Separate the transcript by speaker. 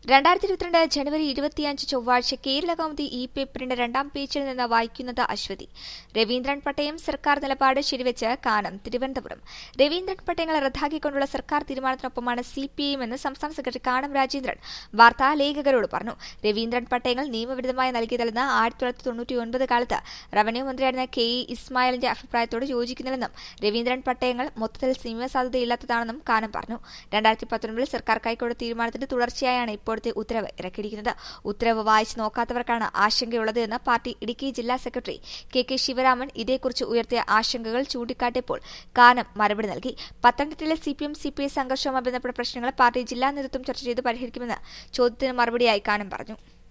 Speaker 1: രണ്ടായിരത്തി ഇരുപത്തിരണ്ട് ജനുവരി ഇരുപത്തിയഞ്ച് ചൊവ്വാഴ്ച കേരള കൗമുദി ഇ പേപ്പറിന്റെ രണ്ടാം പേജിൽ നിന്ന് വായിക്കുന്നത് അശ്വതി രവീന്ദ്രൻ പട്ടയം സർക്കാർ നിലപാട് ശരിവെച്ച് കാനം തിരുവനന്തപുരം രവീന്ദ്രൻ പട്ടയങ്ങൾ റദ്ദാക്കിക്കൊണ്ടുള്ള സർക്കാർ തീരുമാനത്തിനൊപ്പമാണ് സി പി ഐ എന്ന് സംസ്ഥാന സെക്രട്ടറി കാനം രാജേന്ദ്രൻ വാർത്താ ലേഖകരോട് പറഞ്ഞു രവീന്ദ്രൻ പട്ടയങ്ങൾ നിയമവിരുദ്ധമായി നൽകിയതല്ലെന്ന് ആയിരത്തി തൊള്ളായിരത്തി തൊണ്ണൂറ്റി ഒൻപത് കാലത്ത് റവന്യൂ മന്ത്രിയായിരുന്ന കെ ഇ ഇസ്മായിലിന്റെ അഭിപ്രായത്തോട് യോജിക്കുന്നില്ലെന്നും രവീന്ദ്രൻ പട്ടയങ്ങൾ മൊത്തത്തിൽ നിയമസാധ്യതയില്ലാത്തതാണെന്നും കാനം പറഞ്ഞു രണ്ടായിരത്തി പത്തൊൻപതിൽ സർക്കാർ കൈക്കൊണ്ട തീരുമാനത്തിന്റെ തുടർച്ചയായാണ് ഇപ്പോഴത്തെ ഉത്തരവ് ഇറക്കിയിരിക്കുന്നത് ഉത്തരവ് വായിച്ചു നോക്കാത്തവർക്കാണ് ആശങ്കയുള്ളത് എന്ന് പാർട്ടി ഇടുക്കി ജില്ലാ സെക്രട്ടറി കെ കെ ശിവരാമൻ ഇതേക്കുറിച്ച് ഉയർത്തിയ ആശങ്കകൾ ചൂണ്ടിക്കാട്ടിയപ്പോൾ കാനം മറുപടി നൽകി പത്തനംതിട്ടയിലെ C P M C P I സംഘർഷവുമായി ബന്ധപ്പെട്ട പ്രശ്നങ്ങൾ പാർട്ടി ജില്ലാ നേതൃത്വം ചർച്ച ചെയ്ത് പരിഹരിക്കുമെന്ന് ചോദ്യത്തിന് മറുപടിയായി കാനം പറഞ്ഞു